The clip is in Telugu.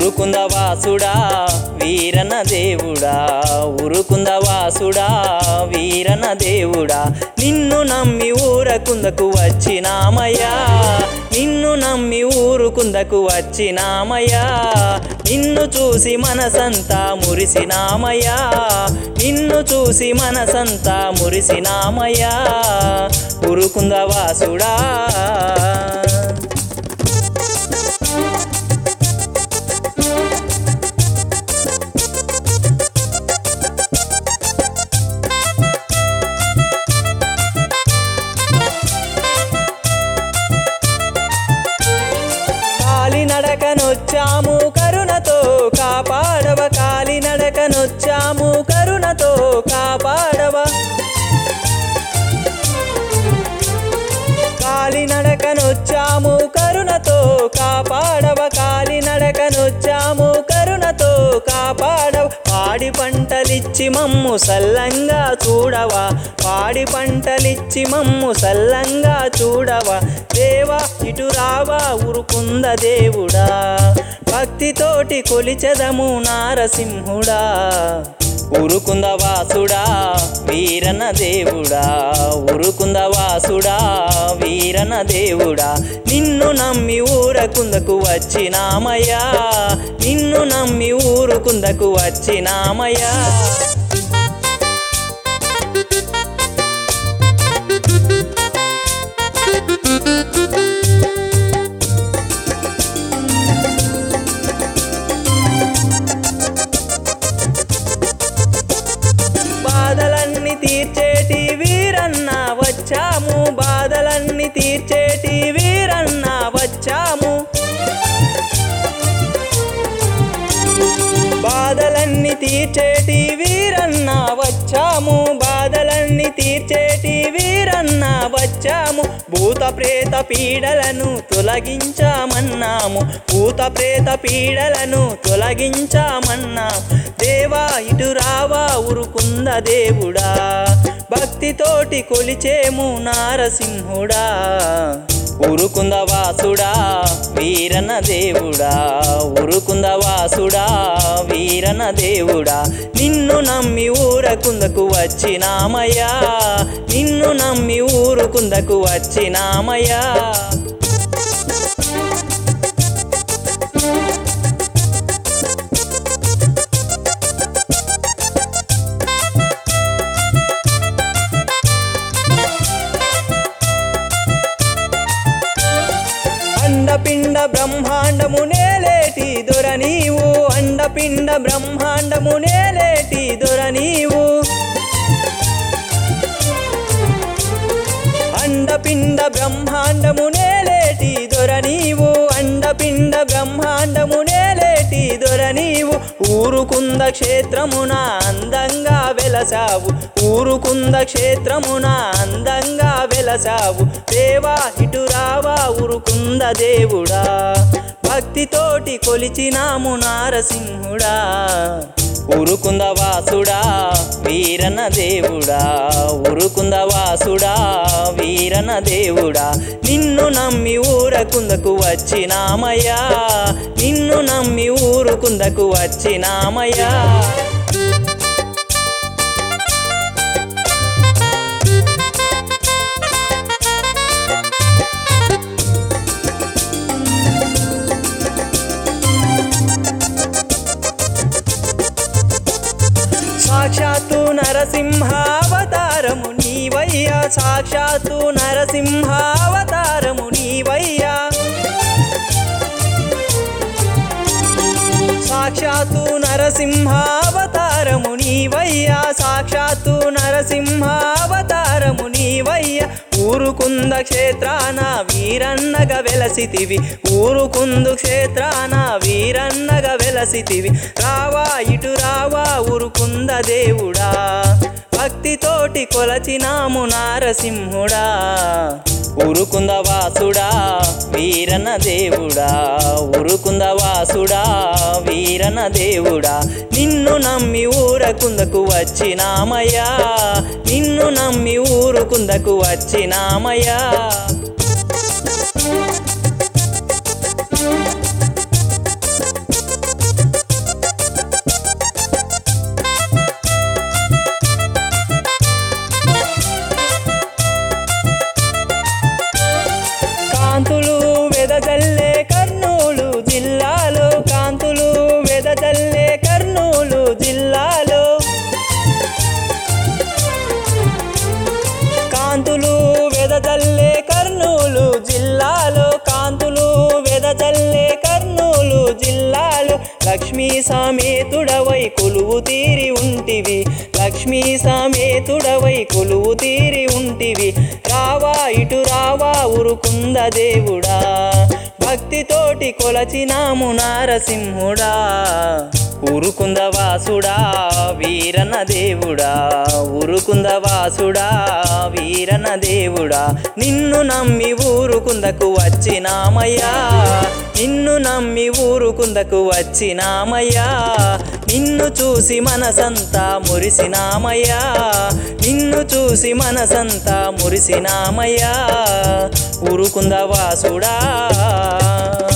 ఉరుకుంద వాసుడా వీరన దేవుడా ఉరుకుంద వాసుడా వీరన దేవుడా నిన్ను నమ్మి ఊరకుందకు వచ్చినామయ్యా నిన్ను నమ్మి ఊరుకుందకు వచ్చినామయ్యా నిన్ను చూసి మనసంతా మురిసినామయ్యా నిన్ను చూసి మనసంతా మురిసినామయ్యా ఉరుకుంద వాసుడా కాలినడకనొచ్చాము కరుణతో కాపాడవ కాలినడకనొచ్చాము కరుణతో కాపాడవ కాలినడకనొచ్చాము కరుణతో కాపాడవ కాలినడకనొచ్చాము కరుణతో కాపాడవ పాడి పంటలిచ్చి మమ్ము సల్లంగా చూడవా పాడి పంటలిచ్చి మమ్ము సల్లంగా చూడవా దేవా ఇటు రావా ఉరుకుంద దేవుడా భక్తితోటి కొలిచెదము నారసింహుడా ఉరుకుంద వాసుడా వీరన దేవుడా ఉరుకుంద వాసుడా వీరన దేవుడా నిన్ను నమ్మి ఊరకుందకు వచ్చినామయ్యా నిన్ను నమ్మి ఊరుకుందకు వచ్చినామయ్యా బాధలన్నీ తీర్చేటి వీరన్న వచ్చాము బాధలన్నీ తీర్చేటి వీరన్న వచ్చాము బాధలన్నీ తీర్చేటి వీరన్న వచ్చాము బాధలన్నీ తీర్చేటి వీరన్న వచ్చాము భూత ప్రేత పీడలను తొలగించామన్నాము భూత ప్రేత పీడలను తొలగించామన్నాము దేవా ఇటు రావా ఉరుకుంద దేవుడా భక్తితోటి కొలిచేము నారసింహుడా ఉరుకుంద వాసుడా వీరన దేవుడా ఉరుకుంద వాసుడా వీరన దేవుడా నిన్ను నమ్మి ఊరకుందకు వచ్చినామయ్యా నిన్ను నమ్మి ఊరుకుందకు వచ్చినామయ్యా అండపిండ బ్రహ్మాండము నేలేటి దొర నీవు అండపిండ బ్రహ్మాండము నేలేటి దొర నీవు అండపిండ బ్రహ్మాండము నేలేటి దొర నీవు అండపిండ బ్రహ్మాండము నేలేటి దొర నీవు ఊరుకుంద క్షేత్రమున అందంగా వెలసావు ఊరుకుంద క్షేత్రమున అందంగా వెలసావు దేవా ఇటు రావా ఉరుకుంద దేవుడా భక్తితోటి కొలిచినాము నారసింహుడా ఉరుకుంద వాసుడా వీరన దేవుడా ఉరుకుంద వాసుడా వీరన దేవుడా నిన్ను నమ్మి ఊరకుందకు వచ్చినామయ్యా నిన్ను నమ్మి ఊరుకుందకు వచ్చినామయ్యా సాక్షాత్తు నరసింహావతారము నీవయ్యా సాక్షాత్తు నరసింహావతారము నీవయ్యా సాక్షాత్తు నరసింహావతారము నీవయ్యా సాక్షాత్తు నరసింహావతారము నీవయ్యా ఊరుకుంద క్షేత్రాన వీరన్నగ వెలసితివి ఊరుకుందు క్షేత్రాన వీరన్నగ వెలసితివి రావా ఇటు రావా ఊరుకుంద దేవుడా భక్తితోటి కొలచినాము నారసింహుడా ఉరుకుంద వాసుడా వీరన దేవుడా ఉరుకుంద వాసుడా వీరన దేవుడా నిన్ను నమ్మి ఊరకుందకు వచ్చినామయ్యా నిన్ను నమ్మి ఊరుకుందకు వచ్చినామయ్యా లక్ష్మీ సమేతుడవై కొలువు తీరి ఉంటివి లక్ష్మీ సమేతుడవై కొలువు తీరి ఉంటివి రావా ఇటు రావా ఉరుకుంద దేవుడా భక్తితోటి కొలచినాము నారసింహుడా ఊరుకుంద వాసుడా వీరన దేవుడా ఊరుకుంద వాసుడా వీరన దేవుడా నిన్ను నమ్మి ఊరుకుందకు వచ్చినామయ్యా నిన్ను నమ్మి ఊరుకుందకు వచ్చినామయ్యా నిన్ను చూసి మనసంతా మురిసినామయ్యా నిన్ను చూసి మనసంతా మురిసినామయ్యా ఊరుకుంద వాసుడా